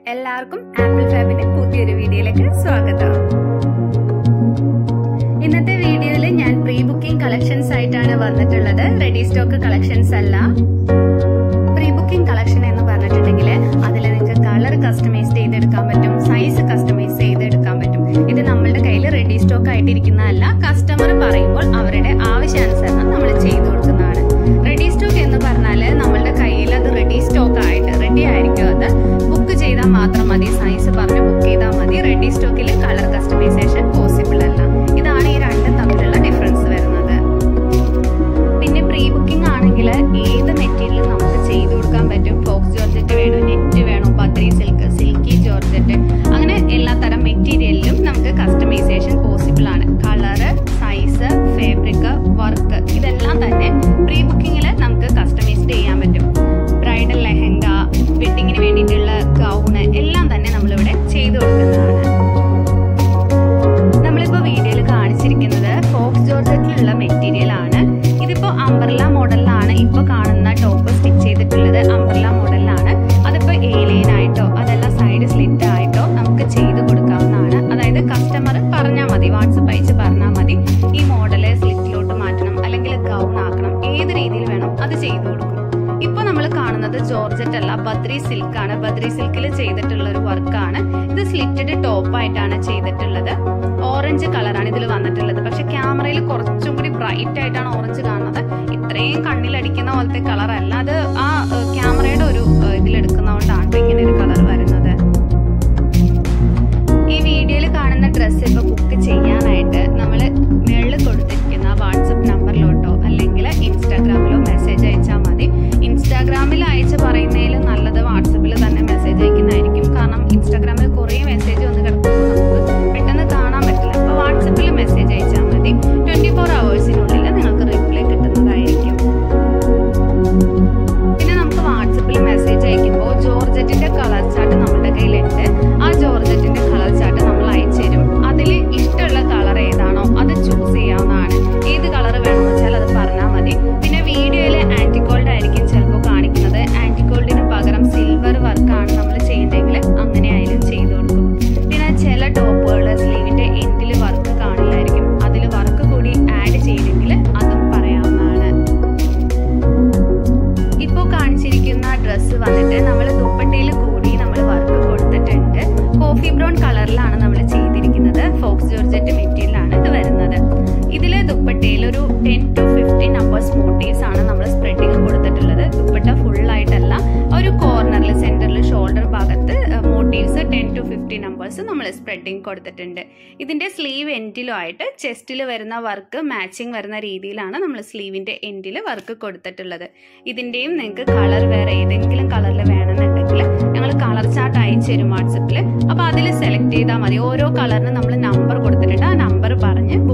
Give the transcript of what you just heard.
എല്ലാവർക്കും ആപ്പിൾ ഫാബിന്റെ പുതിയൊരു വീഡിയോയിലേക്ക് സ്വാഗതം ഇന്നത്തെ വീഡിയോയിൽ ഞാൻ പ്രീ ബുക്കിംഗ് കളക്ഷൻസ് ആയിട്ടാണ് വന്നിട്ടുള്ളത് റെഡി സ്റ്റോക്ക് കളക്ഷൻസ് അല്ല പ്രീ ബുക്കിംഗ് കളക്ഷൻ എന്ന് പറഞ്ഞിട്ടുണ്ടെങ്കിൽ അതിൽ നിങ്ങൾക്ക് കളർ കസ്റ്റമൈസ് ചെയ്തെടുക്കാൻ പറ്റും സൈസ് കസ്റ്റമൈസ് ചെയ്തെടുക്കാൻ പറ്റും ഇത് നമ്മളുടെ കയ്യിൽ റെഡി സ്റ്റോക്ക് ആയിട്ടിരിക്കുന്നതല്ല കസ്റ്റമർ പറയുമ്പോൾ അവരുടെ ആവശ്യാനുസരണം നമ്മൾ ചെയ്തു കൊടുക്കുന്നതാണ് റെഡി സ്റ്റോക്ക് എന്ന് പറഞ്ഞാൽ നമ്മളുടെ കയ്യിൽ അത് റെഡി സ്റ്റോക്ക് ആയിട്ട് റെഡി ആയിരിക്കും അത് ബുക്ക് ചെയ്താൽ മാത്രം മതി സൈസ് പറഞ്ഞ് ബുക്ക് ചെയ്താൽ മതി റെഡി സ്റ്റോക്കിൽ കളർ കസ്റ്റമൈസേഷൻ പോസിബിൾ അല്ല ഇതാണ് ഈ രണ്ടും തമ്മിലുള്ള ഡിഫറൻസ് വരുന്നത് പിന്നെ പ്രീ ബുക്കിംഗ് ആണെങ്കിൽ ഏത് മെറ്റീരിയലും നമുക്ക് ചെയ്തു കൊടുക്കാൻ പറ്റും ഫോക്സ് ജോർജറ്റ് വേണോ നെറ്റ് വേണോ ബദ്രി സിൽക്ക് സിൽക്കി ജോർജറ്റ് അങ്ങനെ എല്ലാ തരം മെറ്റീരിയലിലും നമുക്ക് കസ്റ്റമൈസേഷൻ പോസിബിൾ ആണ് കളറ് സൈസ് ഫാബ്രിക് വർക്ക് ഇതെല്ലാം തന്നെ പ്രീ ബുക്കിങ്ങിൽ നമുക്ക് കസ്റ്റമൈസ്ഡ് ചെയ്യാൻ പറ്റും ബ്രൈഡൽ ലെഹങ്ക വെഡിങ്ങിന് വേണ്ടിയിട്ടുള്ള ഗൗണ് എല്ലാം തന്നെ നമ്മളിവിടെ ചെയ്തു കൊടുക്കുന്നതാണ് നമ്മളിപ്പോ വീഡിയോയിൽ കാണിച്ചിരിക്കുന്നത് ഫോക്സ് ജോർജറ്റിലുള്ള മെറ്റീരിയൽ ആണ് ഇതിപ്പോ അംബർല മോഡലിലാണ് ഇപ്പൊ കാണുന്ന ടോപ്പ് സ്റ്റിച്ച് ചെയ്തിട്ടുള്ളത് അംബർല മോഡലിലാണ് അതിപ്പോ എ ലൈൻ ആയിട്ടോ അതല്ല സൈഡ് സ്ലിറ്റ് ആയിട്ടോ നമുക്ക് ചെയ്ത് കൊടുക്കാവുന്നതാണ് അതായത് കസ്റ്റമർ പറഞ്ഞാൽ മതി വാട്സപ്പ് അയച്ച് പറഞ്ഞാൽ മതി ഈ മോഡല് സ്ലിറ്റിലോട്ട് മാറ്റണം അല്ലെങ്കിൽ ഗൗൺ ആക്കണം ഏത് രീതിയിൽ വേണം അത് ചെയ്തു കൊടുക്കും ഇപ്പൊ നമ്മൾ കാണുന്നത് ജോർജറ്റ് അല്ല ബദ്രി സിൽക്ക് ആണ് ബദ്രി സിൽക്കിൽ ചെയ്തിട്ടുള്ള ഒരു വർക്കാണ് ഇത് സ്ലിറ്റഡ് ടോപ്പ് ആയിട്ടാണ് ചെയ്തിട്ടുള്ളത് ഓറഞ്ച് കളറാണ് ഇതിൽ വന്നിട്ടുള്ളത് പക്ഷെ ക്യാമറയിൽ കുറച്ചും കൂടി ബ്രൈറ്റ് ആയിട്ടാണ് ഓറഞ്ച് കാണുന്നത് ഇത്രയും കണ്ണിലടിക്കുന്ന പോലത്തെ കളർ അല്ല അത് ആ ക്യാമറയുടെ ഒരു ഇതിലെടുക്കുന്നതുകൊണ്ടാണ് ഇങ്ങനെ ഒരു കളർ വരുന്നത് ഈ വീഡിയോയിൽ കാണുന്ന ഡ്രസ്സ് ഇപ്പൊ ബുക്ക് ചെയ്യാനായിട്ട് നമ്മൾ മേളിൽ കൊടുത്തിരിക്കുന്ന വാട്സപ്പ് നമ്പറിലോട്ടോ അല്ലെങ്കിൽ ഇൻസ്റ്റാഗ്രാമിലോ മെസ്സേജ് അയച്ചാൽ മതി ഇൻസ്റ്റാഗ്രാമിൽ അയച്ച് പറയുന്നതിലും നല്ലത് വാട്സപ്പിൽ തന്നെ മെസ്സേജ് അയക്കുന്നതായിരിക്കും കാരണം ഇൻസ്റ്റാഗ്രാമിൽ കുറേ മെസ്സേജ് വന്ന് കിടക്കുമ്പോൾ നമുക്ക് പെട്ടെന്ന് കാണാൻ പറ്റില്ല അപ്പോൾ വാട്സപ്പിൽ മെസ്സേജ് അയച്ചാൽ മതി ട്വന്റി ഫോർ അവേഴ്സിനുള്ളിൽ നിങ്ങൾക്ക് റിപ്ലൈ കിട്ടുന്നതായിരിക്കും പിന്നെ നമുക്ക് വാട്സപ്പിൽ മെസ്സേജ് അയക്കുമ്പോൾ ജോർജറ്റിന്റെ കളർ ചാർട്ട് നമ്മുടെ കയ്യിലുണ്ട് ആ ജോർജറ്റിന്റെ കളർ ചാർട്ട് നമ്മൾ അയച്ചു തരും അതിൽ ഇഷ്ടമുള്ള കളർ ഏതാണോ അത് ചൂസ് ചെയ്യാവുന്നതാണ് ഏത് കളർ വേണമെന്ന് വെച്ചാൽ അത് പറഞ്ഞാൽ മതി പിന്നെ വീഡിയോയിൽ ആന്റിഗോൾഡ് ആയിരിക്കും ചിലപ്പോൾ കാണിക്കുന്നത് ആന്റിഗോൾഡിന് പകരം സിൽവർ വർക്കാണ് നമ്മൾ ചെയ്യേണ്ടതെങ്കിൽ അങ്ങനെ ആയാലും ചെയ്തു കൊടുക്കും പിന്നെ ചില ടോപ്പുകൾ സ്ലീവിന്റെ എൻഡിൽ വർക്ക് കാണില്ലായിരിക്കും അതിൽ വർക്ക് കൂടി ആഡ് ചെയ്തെങ്കിൽ അതും പറയാവുന്നതാണ് ഇപ്പോൾ കാണിച്ചിരിക്കുന്ന ഡ്രസ്സ് വന്നിട്ട് നമ്മൾ ദുപ്പട്ടയിൽ കൂടി നമ്മൾ വർക്ക് കൊടുത്തിട്ടുണ്ട് കോഫി ബ്രൗൺ കളറിലാണ് നമ്മൾ ചെയ്തിരിക്കുന്നത് ഫോക്സ് ജോർജറ്റ് മെറ്റീരിയലാണ് ഇത് വരുന്നത് ഇതിൽ ദുപ്പട്ടയിൽ ഒരു ten to fifteen numbers motifs ആണ് നമ്മൾ സ്പ്രെഡിങ് കൊടുത്തിട്ടുള്ളത് ദുപ്പട്ട ഫുൾ ആയിട്ടല്ല ഒരു കോർണറിൽ സെന്ററിൽ ഷോൾഡർ ഭാഗത്ത് motifs ten to fifteen numbers നമ്മൾ സ്പ്രെഡിങ് കൊടുത്തിട്ടുണ്ട് ഇതിന്റെ സ്ലീവ് എൻഡിലും ആയിട്ട് ചെസ്റ്റിൽ വരുന്ന വർക്ക് മാച്ചിങ് വരുന്ന രീതിയിലാണ് നമ്മൾ സ്ലീവിന്റെ എൻഡിൽ വർക്ക് കൊടുത്തിട്ടുള്ളത് ഇതിന്റെയും നിങ്ങൾക്ക് കളർ വേറെ ഏതെങ്കിലും കളറിൽ വേണമെന്നുണ്ടെങ്കിൽ ഞങ്ങൾ കളർ ചാർട്ട് അയച്ചു തരും വാട്സപ്പിൽ അപ്പോൾ അതിൽ സെലക്ട് ചെയ്താൽ മതി ഓരോ കളറിനും നമ്മൾ നമ്പർ കൊടുത്തിട്ടുണ്ട് ആ നമ്പർ പറഞ്ഞ്